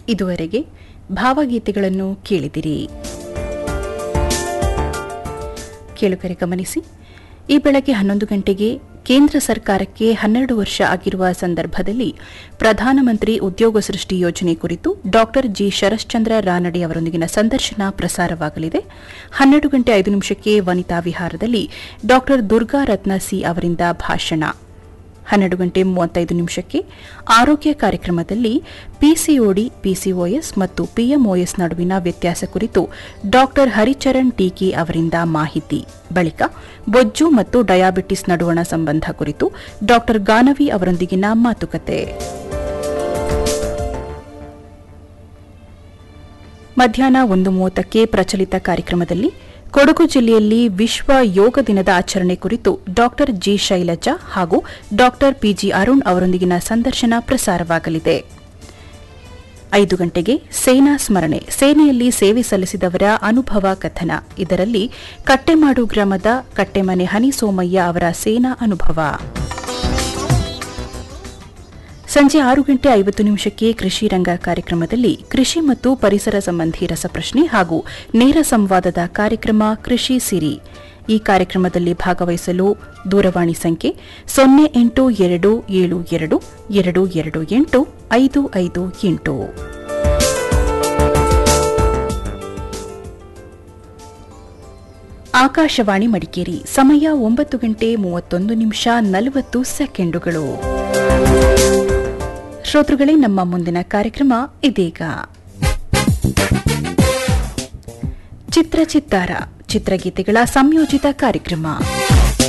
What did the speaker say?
ಇದುವರೆಗೆ ಭಾವಗೀತೆಗಳನ್ನು ಕೇಳಿದಿರಿ ಕೇಳುಗರೆ ಗಮನಿಸಿ ಈ ಬೆಳಗ್ಗೆ ಹನ್ನೊಂದು ಗಂಟೆಗೆ ಕೇಂದ್ರ ಸರ್ಕಾರಕ್ಕೆ ಹನ್ನೆರಡು ವರ್ಷ ಆಗಿರುವ ಸಂದರ್ಭದಲ್ಲಿ ಪ್ರಧಾನಮಂತ್ರಿ ಉದ್ಯೋಗ ಸೃಷ್ಟಿ ಯೋಜನೆ ಕುರಿತು ಡಾಕ್ಟರ್ ಜಿ ಶರಶ್ಚಂದ್ರ ರಾನಡೆ ಅವರೊಂದಿಗಿನ ಸಂದರ್ಶನ ಪ್ರಸಾರವಾಗಲಿದೆ ಹನ್ನೆರಡು ಗಂಟೆ ಐದು ನಿಮಿಷಕ್ಕೆ ವನಿತಾ ವಿಹಾರದಲ್ಲಿ ಡಾಕ್ಟರ್ ದುರ್ಗಾ ರತ್ನ ಸಿ ಅವರಿಂದ ಭಾಷಣ ಹನ್ನೆರಡು ಗಂಟೆ ಮೂವತ್ತೈದು ನಿಮಿಷಕ್ಕೆ ಆರೋಗ್ಯ ಕಾರ್ಯಕ್ರಮದಲ್ಲಿ ಪಿಸಿಒಡಿ ಪಿಸಿಒಎಸ್ ಮತ್ತು ಪಿಎಂಒಎಸ್ ನಡುವಿನ ವ್ಯತ್ಯಾಸ ಕುರಿತು ಡಾಕ್ಟರ್ ಹರಿಚರಣ್ ಟೀಕೆ ಅವರಿಂದ ಮಾಹಿತಿ ಬಳಿಕ ಬೊಜ್ಜು ಮತ್ತು ಡಯಾಬಿಟಿಸ್ ನಡುವಣ ಸಂಬಂಧ ಕುರಿತು ಡಾಕ್ಟರ್ ಗಾನವಿ ಅವರೊಂದಿಗಿನ ಮಾತುಕತೆ ಮಧ್ಯಾಹ್ನ ಒಂದು ಮೂವತ್ತಕ್ಕೆ ಪ್ರಚಲಿತ ಕಾರ್ಯಕ್ರಮದಲ್ಲಿ ಕೊಡಗು ಜಿಲ್ಲೆಯಲ್ಲಿ ವಿಶ್ವ ಯೋಗ ದಿನದ ಆಚರಣೆ ಕುರಿತು ಡಾಕ್ಟರ್ ಜಿ ಶೈಲಜಾ ಹಾಗೂ ಡಾಕ್ಟರ್ ಪಿಜಿ ಅರುಣ್ ಅವರೊಂದಿಗಿನ ಸಂದರ್ಶನ ಪ್ರಸಾರವಾಗಲಿದೆ ಐದು ಗಂಟೆಗೆ ಸೇನಾ ಸ್ಮರಣೆ ಸೇನೆಯಲ್ಲಿ ಸೇವೆ ಸಲ್ಲಿಸಿದವರ ಅನುಭವ ಕಥನ ಇದರಲ್ಲಿ ಕಟ್ಟೆಮಾಡು ಗ್ರಾಮದ ಕಟ್ಟೆಮನೆ ಹನಿ ಸೋಮಯ್ಯ ಅವರ ಸೇನಾ ಅನುಭವ ಸಂಜೆ ಆರು ಗಂಟೆ ಐವತ್ತು ನಿಮಿಷಕ್ಕೆ ಕೃಷಿ ರಂಗ ಕಾರ್ಯಕ್ರಮದಲ್ಲಿ ಕೃಷಿ ಮತ್ತು ಪರಿಸರ ಸಂಬಂಧಿ ರಸಪ್ರಶ್ನೆ ಹಾಗೂ ನೇರ ಸಂವಾದದ ಕಾರ್ಯಕ್ರಮ ಕೃಷಿ ಸಿರಿ ಈ ಕಾರ್ಯಕ್ರಮದಲ್ಲಿ ಭಾಗವಹಿಸಲು ದೂರವಾಣಿ ಸಂಖ್ಯೆ ಸೊನ್ನೆ ಎಂಟು ಎರಡು ಏಳು ಎರಡು ಎರಡು ಎರಡು ಎಂಟು ಐದು ಐದು ಎಂಟು ಆಕಾಶವಾಣಿ ಮಡಿಕೇರಿ ಸಮಯ ಒಂಬತ್ತು ಗಂಟೆ ಮೂವತ್ತೊಂದು ನಿಮಿಷ ನಲವತ್ತು ಸೆಕೆಂಡುಗಳು ಶ್ರೋತೃಗಳೇ ನಮ್ಮ ಮುಂದಿನ ಕಾರ್ಯಕ್ರಮ ಇದೀಗ ಚಿತ್ರ ಚಿತ್ತಾರ ಚಿತ್ರಗೀತೆಗಳ ಸಂಯೋಜಿತ ಕಾರ್ಯಕ್ರಮ